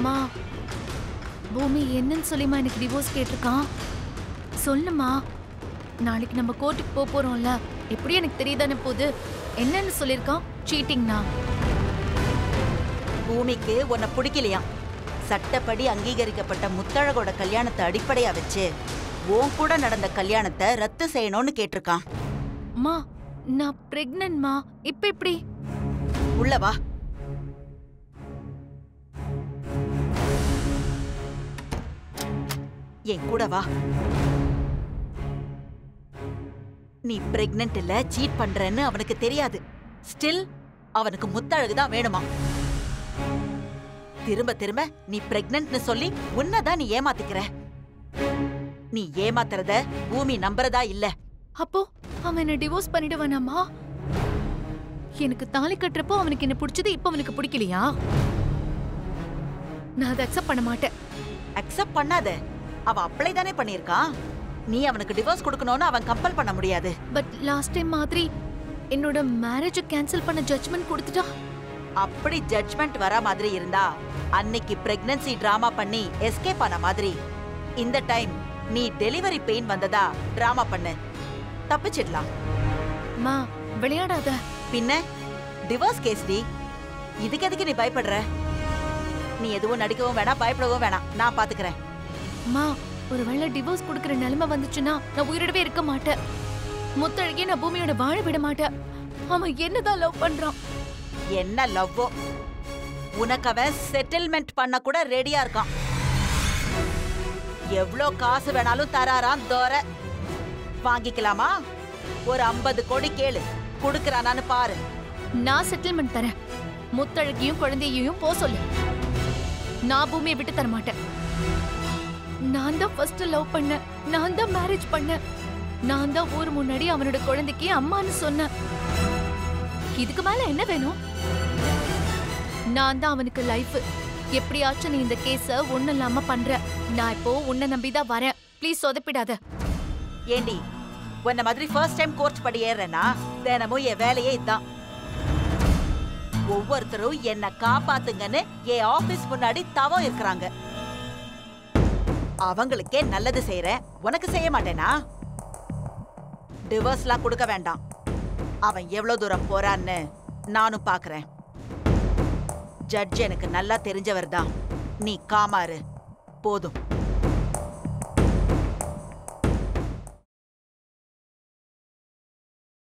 அம்மா பூமி என்னன்னு சொல்லிமா எனக்கு டிவோர்ஸ் கேட்டிருக்கான் சொல்லுமா நாளைக்கு நம்ம கோர்ட்டுக்கு போக போறோம்ல எப்படி எனக்கு தெரியுதானே போகுது என்னன்னு சொல்லியிருக்கான் சீட்டிங்னா பூமிக்கு உன்னை பிடிக்கலையாம் சட்டப்படி அங்கீகரிக்கப்பட்ட முத்தழகோட கல்யாணத்தை அடிப்படையா வச்சு உன் கூட நடந்த கல்யாணத்தை ரத்து செய்யணும்னு கேட்டிருக்கான் அம்மா நான் பிரெக்னன்ட்மா இப்ப எப்படி உள்ள வா என் கூட வா நீ பிரெக்னன்ட் இல்ல சீட் பண்றேன்னு அவனுக்கு தெரியாது ஸ்டில் அவனுக்கு முத்தழகு தான் வேணுமா திரும்ப திரும்ப நீ பிரெக்னன்ட்னு சொல்லி உன்னதான் நீ ஏமாத்திக்கிற நீ ஏமாத்துறத பூமி நம்புறதா இல்ல அப்போ அவன் என்ன டிவோர்ஸ் பண்ணிடுவானாமா எனக்கு தாலி கட்டுறப்போ அவனுக்கு என்ன பிடிச்சது இப்ப அவனுக்கு பிடிக்கலையா நான் அதை அக்செப்ட் பண்ண மாட்டேன் அக்செப்ட் பண்ணாத அவ அப்ளை தானே பண்ணிருக்கான் நீ அவனுக்கு டிவோர்ஸ் கொடுக்கணும்னு அவன் கம்பல் பண்ண முடியாது பட் லாஸ்ட் டைம் மாதிரி என்னோட மேரேஜ கேன்சல் பண்ண ஜட்ஜ்மெண்ட் கொடுத்துட்டா அப்படி ஜட்ஜ்மெண்ட் வர மாதிரி இருந்தா அன்னைக்கு பிரெக்னன்சி டிராமா பண்ணி எஸ்கேப் ஆன மாதிரி இந்த டைம் நீ டெலிவரி பெயின் வந்ததா டிராமா பண்ணு தப்பிச்சிடலாம் மா விளையாடாத பின்ன டிவோர்ஸ் கேஸ் டி இதுக்கு எதுக்கு நீ பயப்படுற நீ எதுவும் நடிக்கவும் வேணாம் பயப்படவும் வேணாம் நான் பாத்துக்கிறேன் மா ஒருவேளை டிவோர்ஸ் கொடுக்கற நிலைமை வந்துச்சுன்னா நான் உயிரோடவே இருக்க மாட்டேன் முத்தழகே நான் பூமியோட வாழ விட மாட்டேன் அவன் என்னதான் லவ் பண்றான் என்ன லவ்வோ உனக்கு அவன் செட்டில்மெண்ட் பண்ண கூட ரெடியா இருக்கான் எவ்ளோ காசு வேணாலும் தராராம் தோர வாங்கிக்கலாமா ஒரு ஐம்பது கோடி கேளு குடுக்கறானான்னு பாரு நான் செட்டில்மெண்ட் தரேன் முத்தழகியும் குழந்தையையும் போ சொல்லு நான் பூமியை விட்டு தர மாட்டேன் நான் தான் ஃபர்ஸ்ட் லவ் பண்ணேன் நான் தான் மேரேஜ் பண்ணேன் நான் தான் ஊர் முன்னாடி அவனோட குழந்தைக்கு அம்மான்னு சொன்னேன் இதுக்கு மேல என்ன வேணும் நான் தான் அவனுக்கு லைஃப் எப்படியாச்சும் நீ இந்த கேஸ ஒண்ணும் இல்லாம பண்ற நான் இப்போ உன்னை நம்பிதான் வரேன் ப்ளீஸ் சொதப்பிடாத ஏண்டி உன்ன மாதிரி ஃபர்ஸ்ட் டைம் கோர்ட் படி ஏறுறேன்னா தினமும் என் வேலையே இதான் ஒவ்வொருத்தரும் என்ன காப்பாத்துங்கன்னு என் ஆபீஸ் முன்னாடி தவம் இருக்கிறாங்க அவங்களுக்கே நல்லது செய்யறேன் உனக்கு செய்ய மாட்டேனா டிவோர்ஸ்லாம் கொடுக்க வேண்டாம் அவன் எவ்வளவு தூரம் போறான்னு நானும் பாக்குறேன் ஜட்ஜ் எனக்கு நல்லா தெரிஞ்சவர் தான் நீ காமாரு போதும்